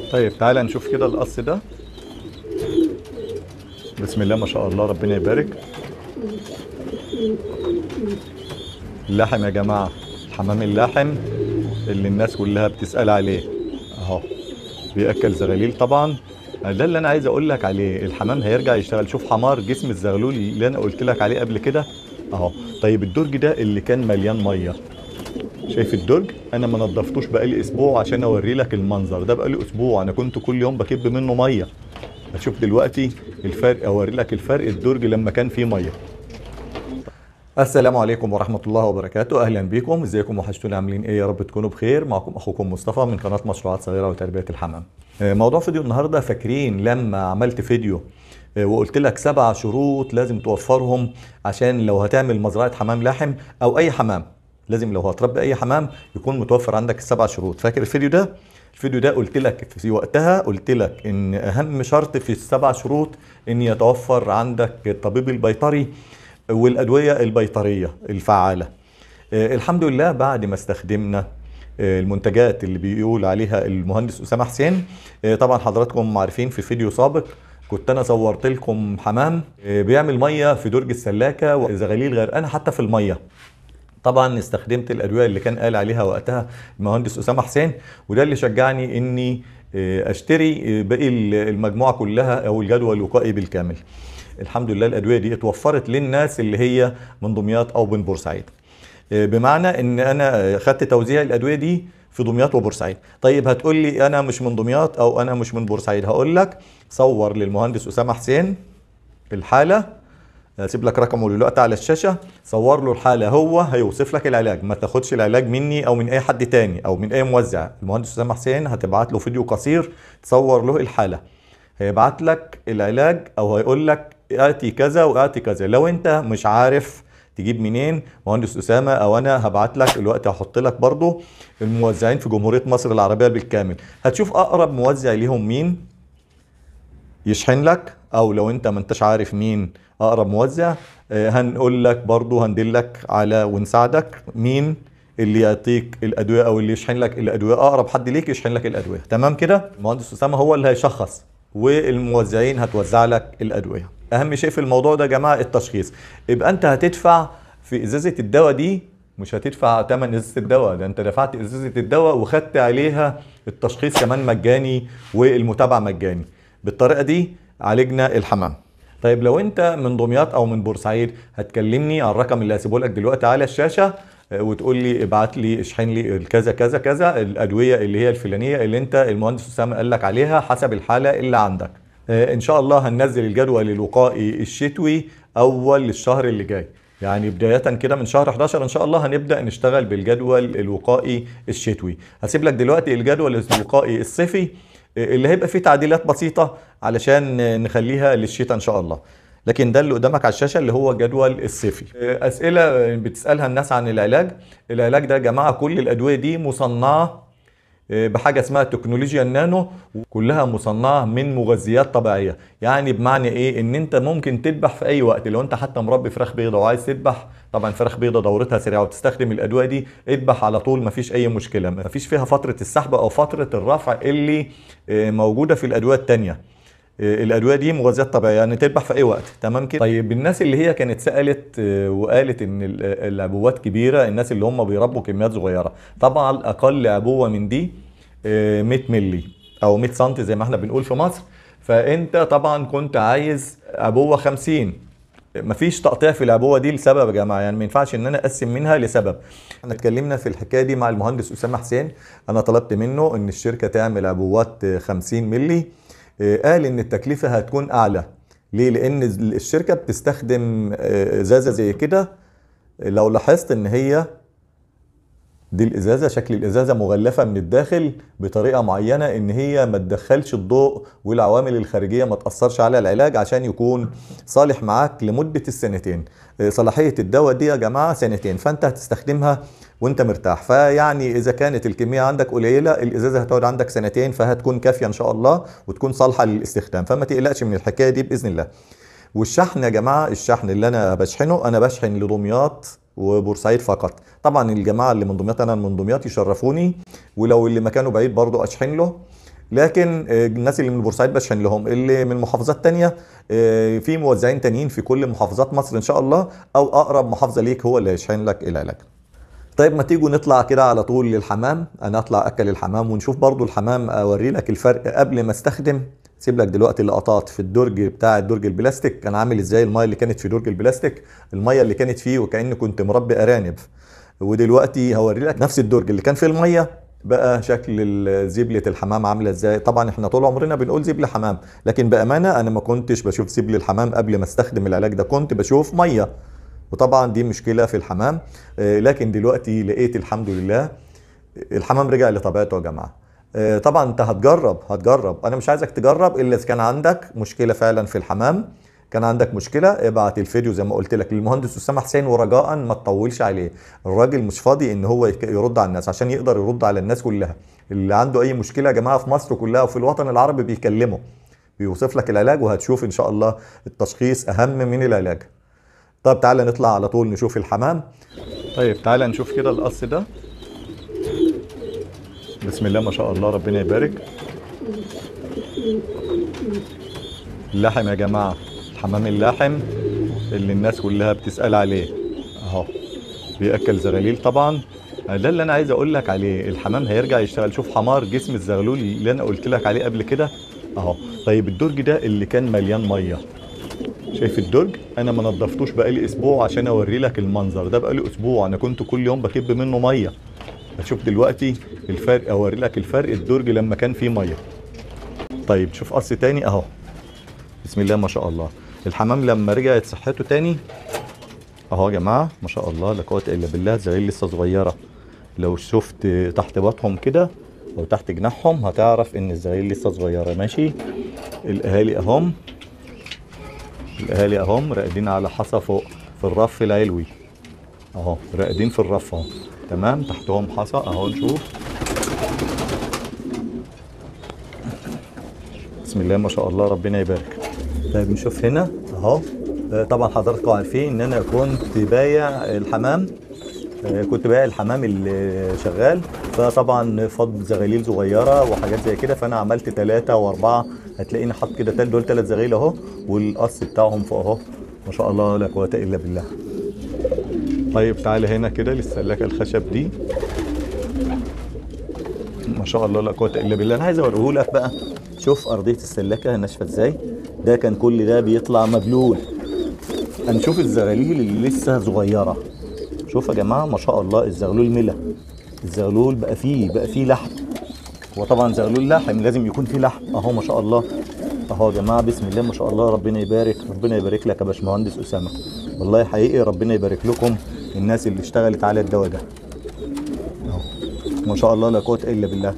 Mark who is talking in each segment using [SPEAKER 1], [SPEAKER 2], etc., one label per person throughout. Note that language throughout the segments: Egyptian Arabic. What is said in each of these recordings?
[SPEAKER 1] طيب تعالى نشوف كده القص ده بسم الله ما شاء الله ربنا يبارك اللحم يا جماعة حمام اللحم اللي الناس كلها بتسأل عليه اهو بيأكل زغاليل طبعا ده اللي انا عايز اقول لك عليه الحمام هيرجع يشتغل شوف حمار جسم الزغلول اللي انا قلت لك عليه قبل كده اهو طيب الدرج ده اللي كان مليان ميه شايف الدرج انا ما نضفتوش بقالي اسبوع عشان اوري لك المنظر ده بقالي اسبوع انا كنت كل يوم بكب منه ميه هتشوف دلوقتي الفرق اوري لك الفرق الدرج لما كان فيه ميه السلام عليكم ورحمة الله وبركاته أهلا بكم ازيكم وحشتوني عاملين ايه يا رب تكونوا بخير معكم أخوكم مصطفى من قناة مشروعات صغيرة وتربية الحمام آه، موضوع فيديو النهاردة فاكرين لما عملت فيديو آه، وقلت لك سبع شروط لازم توفرهم عشان لو هتعمل مزرعة حمام لحم أو أي حمام لازم لو هتربي أي حمام يكون متوفر عندك السبع شروط فاكر الفيديو ده؟ الفيديو ده قلت لك في وقتها قلت لك ان اهم شرط في السبع شروط ان يتوفر عندك الطبيب البيطري والادويه البيطريه الفعاله آه، الحمد لله بعد ما استخدمنا آه، المنتجات اللي بيقول عليها المهندس اسامه حسين آه، طبعا حضراتكم عارفين في فيديو سابق كنت انا صورت لكم حمام آه، بيعمل ميه في درج السلاكه وزغاليل غرقانه حتى في الميه طبعا استخدمت الادويه اللي كان قال عليها وقتها المهندس اسامه حسين وده اللي شجعني اني آه، اشتري آه، باقي المجموعه كلها او الجدول الوقائي بالكامل الحمد لله الادويه دي اتوفرت للناس اللي هي من دمياط او من بورسعيد آه، بمعنى ان انا خدت توزيع الادويه دي في دمياط وبورسعيد طيب هتقول لي انا مش من دمياط او انا مش من بورسعيد هقول لك صور للمهندس اسامه حسين الحاله اسيب لك رقمه دلوقتي على الشاشه صور له الحاله هو هيوصف لك العلاج ما تاخدش العلاج مني او من اي حد تاني او من اي موزع المهندس اسامه حسين هتبعت له فيديو قصير تصور له الحاله هيبعت لك العلاج او هيقول لك اتي كذا واتي كذا لو انت مش عارف تجيب منين مهندس اسامه او انا هبعت لك الوقت هحط لك برضو الموزعين في جمهوريه مصر العربيه بالكامل هتشوف اقرب موزع ليهم مين يشحن لك او لو انت ما انتش عارف مين اقرب موزع آه، هنقول لك برضو هندلك على ونساعدك مين اللي يعطيك الادويه او اللي يشحن لك الادويه اقرب حد ليك يشحن لك الادويه تمام كده المهندس اسامه هو اللي هيشخص والموزعين هتوزع لك الادويه اهم شيء في الموضوع ده يا جماعه التشخيص يبقى انت هتدفع في ازازه الدواء دي مش هتدفع ثمن ازازه الدواء ده انت دفعت ازازه الدواء وخدت عليها التشخيص كمان مجاني والمتابعه مجاني بالطريقه دي عالجنا الحمام طيب لو انت من دمياط او من بورسعيد هتكلمني على الرقم اللي هسيبه لك دلوقتي على الشاشه آه، وتقول لي ابعت لي اشحن لي الكذا كذا كذا الادويه اللي هي الفلانيه اللي انت المهندس اسامه قال لك عليها حسب الحاله اللي عندك آه، ان شاء الله هننزل الجدول الوقائي الشتوي اول الشهر اللي جاي يعني بداية كده من شهر 11 ان شاء الله هنبدأ نشتغل بالجدول الوقائي الشتوي هسيب لك دلوقتي الجدول الوقائي الصيفي اللي هيبقى فيه تعديلات بسيطة علشان نخليها للشتاء ان شاء الله لكن ده اللي قدامك على الشاشة اللي هو جدول الصيفي أسئلة بتسألها الناس عن العلاج العلاج ده يا جماعة كل الأدوية دي مصنعة بحاجه اسمها تكنولوجيا النانو كلها مصنعه من مغذيات طبيعيه يعني بمعنى ايه ان انت ممكن تذبح في اي وقت لو انت حتى مربي فراخ بيضه وعايز تذبح طبعا فراخ بيضه دورتها سريعه وتستخدم الادويه دي اذبح على طول مفيش اي مشكله مفيش فيها فتره السحب او فتره الرفع اللي آه، موجوده في الادويه التانيه آه، الادويه دي مغذيات طبيعيه يعني تذبح في اي وقت تمام كده طيب الناس اللي هي كانت سالت آه، وقالت ان ال- العبوات كبيره الناس اللي هم بيربوا كميات صغيره طبعا اقل عبوه من دي آه، 100 مللي او 100 سم زي ما احنا بنقول في مصر فانت طبعا كنت عايز عبوه 50 مفيش تقطيع في العبوه دي لسبب يا جماعه يعني ما ينفعش ان انا اقسم منها لسبب احنا اتكلمنا في الحكايه دي مع المهندس اسامه حسين انا طلبت منه ان الشركه تعمل عبوات آه، 50 مللي آه، قال ان التكلفه هتكون اعلى ليه لان الشركه بتستخدم آه، ازازه زي كده لو لاحظت ان هي دي الازازه شكل الازازه مغلفه من الداخل بطريقه معينه ان هي ما تدخلش الضوء والعوامل الخارجيه ما تاثرش على العلاج عشان يكون صالح معاك لمده السنتين آه، صلاحيه الدواء دي يا جماعه سنتين فانت هتستخدمها وانت مرتاح فيعني اذا كانت الكميه عندك قليله الازازه هتقعد عندك سنتين فهتكون كافيه ان شاء الله وتكون صالحه للاستخدام فما تقلقش من الحكايه دي باذن الله والشحن يا جماعه الشحن اللي انا بشحنه انا بشحن لدمياط وبورسعيد فقط طبعا الجماعه اللي من دمياط انا من دمياط يشرفوني ولو اللي مكانه بعيد برضو اشحن له لكن آه، الناس اللي من بورسعيد بشحن لهم اللي من محافظات تانية آه، في موزعين تانيين في كل محافظات مصر ان شاء الله او اقرب محافظة ليك هو اللي هيشحن لك العلاج طيب ما تيجوا نطلع كده على طول للحمام انا اطلع اكل الحمام ونشوف برضو الحمام اوري لك الفرق قبل ما استخدم سيب لك دلوقتي اللقطات في الدرج بتاع الدرج البلاستيك كان عامل ازاي الميه اللي كانت في درج البلاستيك الميه اللي كانت فيه وكاني كنت مربي ارانب ودلوقتي هوري لك نفس الدرج اللي كان فيه الميه بقى شكل ال- زبلة الحمام عاملة ازاي طبعا احنا طول عمرنا بنقول زبل حمام لكن بأمانة انا ما كنتش بشوف زبل الحمام قبل ما استخدم العلاج ده كنت بشوف مية وطبعا دي مشكلة في الحمام آه، لكن دلوقتي لقيت الحمد لله الحمام رجع لطبيعته يا جماعة آه، طبعا انت هتجرب هتجرب انا مش عايزك تجرب الا اذا كان عندك مشكلة فعلا في الحمام كان عندك مشكلة ابعت الفيديو زي ما قلت لك للمهندس أسامة حسين ورجاء ما تطولش عليه الراجل مش فاضي ان هو يك- يرد على الناس عشان يقدر يرد على الناس كلها اللي عنده اي مشكلة يا جماعة في مصر كلها وفي الوطن العربي بيكلمه بيوصف لك العلاج وهتشوف ان شاء الله التشخيص اهم من العلاج طب تعالى نطلع على طول نشوف الحمام طيب تعالى نشوف كده القص ده بسم الله ما شاء الله ربنا يبارك اللحم يا جماعة الحمام اللحم اللي الناس كلها بتسأل عليه اهو بيأكل زغاليل طبعا ده اللي انا عايز اقول لك عليه الحمام هيرجع يشتغل شوف حمار جسم الزغلول اللي انا قلت لك عليه قبل كده اهو طيب الدرج ده اللي كان مليان ميه شايف الدرج انا ما نضفتوش بقالي اسبوع عشان اوري لك المنظر ده بقالي اسبوع انا كنت كل يوم بكب منه ميه هتشوف دلوقتي الفرق اوري لك الفرق الدرج لما كان فيه ميه طيب شوف قص تاني اهو بسم الله ما شاء الله الحمام لما رجعت صحته تاني اهو يا جماعه ما شاء الله لا قوه الا بالله الزغاليل لسه صغيره لو شفت تحت باطهم كده او تحت جناحهم هتعرف ان الزغاليل لسه صغيره ماشي الاهالي اهم الاهالي اهم راقدين على حصى فوق في الرف العلوي اهو راقدين في الرف اهو تمام تحتهم حصى اهو نشوف بسم الله ما شاء الله ربنا يبارك طيب نشوف هنا اهو آه، طبعا حضراتكم عارفين ان انا كنت بايع الحمام آه، كنت بايع الحمام اللي شغال فطبعا فض زغاليل صغيره وحاجات زي كده فانا عملت ثلاثه واربعه هتلاقيني حاطط كده تل دول ثلاث زغاليل اهو والقص بتاعهم فوق اهو ما شاء الله لا قوه الا بالله طيب تعالى هنا كده للسلاكه الخشب دي ما شاء الله لا قوه الا بالله انا عايز اوريه لك بقى شوف ارضيه السلاكه ناشفه ازاي ده كان كل ده بيطلع مبلول هنشوف الزغاليل اللي لسه صغيره شوف يا جماعه ما شاء الله الزغلول ملا الزغلول بقى فيه بقى فيه لحم هو طبعا زغلول لحم لازم يكون فيه لحم اهو ما شاء الله اهو يا جماعه بسم الله ما شاء الله ربنا يبارك ربنا يبارك لك يا باشمهندس اسامه والله حقيقي ربنا يبارك لكم الناس اللي اشتغلت على الدواء ده اهو ما شاء الله لا قوه الا بالله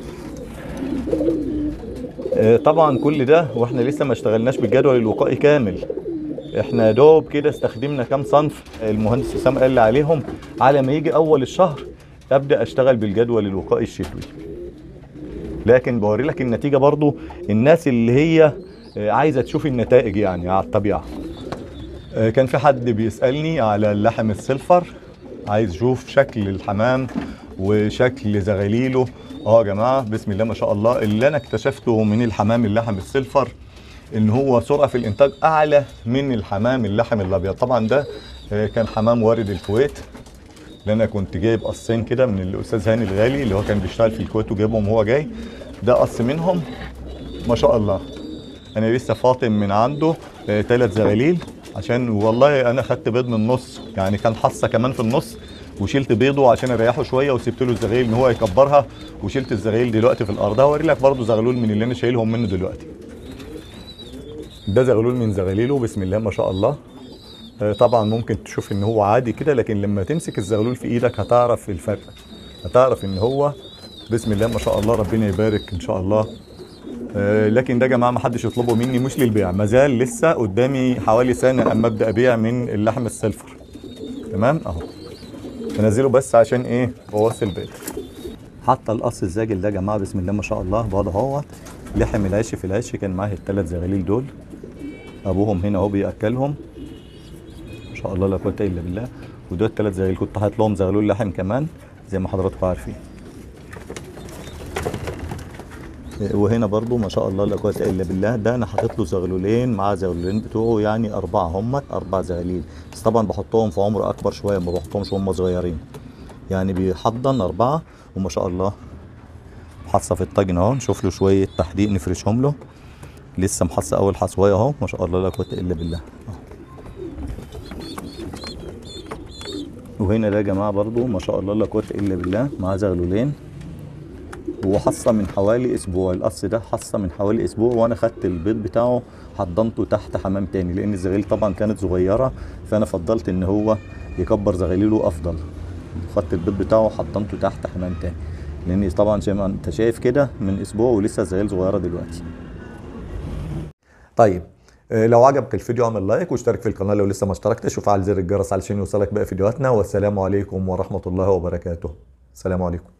[SPEAKER 1] آه، طبعا كل ده واحنا لسه ما اشتغلناش بالجدول الوقائي كامل احنا يا دوب كده استخدمنا كام صنف المهندس اسامه قال لي عليهم على ما يجي اول الشهر ابدا اشتغل بالجدول الوقائي الشتوي لكن بوري لك النتيجه برضو الناس اللي هي آه، عايزه تشوف النتائج يعني على الطبيعه آه، كان في حد بيسالني على اللحم السلفر عايز يشوف شكل الحمام وشكل زغاليله اه يا جماعه بسم الله ما شاء الله اللي انا اكتشفته من الحمام اللحم السلفر ان هو سرعه في الانتاج اعلى من الحمام اللحم الابيض طبعا ده آه، كان حمام وارد الكويت اللي انا كنت جايب قصين كده من الاستاذ هاني الغالي اللي هو كان بيشتغل في الكويت وجايبهم وهو جاي ده قص منهم ما شاء الله انا لسه فاطم من عنده ثلاث زغاليل عشان والله انا خدت بيض من النص يعني كان حصه كمان في النص وشلت بيضه عشان اريحه شويه وسبت له الزغاليل ان هو يكبرها وشلت الزغاليل دلوقتي في الارض هوري لك برضه زغلول من اللي انا شايلهم منه دلوقتي ده زغلول من زغاليله بسم الله ما شاء الله آه، طبعا ممكن تشوف ان هو عادي كده لكن لما تمسك الزغلول في ايدك هتعرف الفرق هتعرف ان هو بسم الله ما شاء الله ربنا يبارك ان شاء الله آه، لكن ده يا جماعه ما حدش يطلبه مني مش للبيع مازال لسه قدامي حوالي سنه اما ابدا ابيع من اللحم السلفر تمام اهو بنزله بس عشان ايه بوصل البيت حتى القص الزاجل ده يا جماعه بسم الله ما شاء الله بعد اهوت لحم العيش في العيش كان معاه الثلاث زغاليل دول ابوهم هنا اهو بياكلهم ما شاء الله لا قوه الا بالله ودول الثلاث زغاليل كنت حاطط لهم زغلول لحم كمان زي ما حضراتكم عارفين وهنا برضو ما شاء الله لا قوه الا بالله ده انا حاطط له زغلولين مع زغلولين بتوعه يعني اربعه هم اربع زغاليل بس طبعا بحطهم في عمر اكبر شويه ما بحطهمش وهم صغيرين يعني بيحضن اربعه وما شاء الله حصه في الطاجن اهو نشوف له شويه تحديق نفرشهم له لسه محصه اول حصوايه اهو ما شاء الله لا قوه الا بالله أهو. وهنا ده يا جماعه برضو ما شاء الله لا قوه الا بالله مع زغلولين وحصه من حوالي اسبوع القص ده حصه من حوالي اسبوع وانا خدت البيض بتاعه حضنته تحت حمام تاني لان الزغاليل طبعا كانت صغيره فانا فضلت ان هو يكبر زغاليله افضل خدت البيض بتاعه حضنته تحت حمام تاني لان طبعا زي ما انت شايف كده من اسبوع ولسه الزغاليل صغيره دلوقتي طيب آه، لو عجبك الفيديو اعمل لايك واشترك في القناه لو لسه ما اشتركتش وفعل زر الجرس علشان يوصلك باقي فيديوهاتنا والسلام عليكم ورحمه الله وبركاته السلام عليكم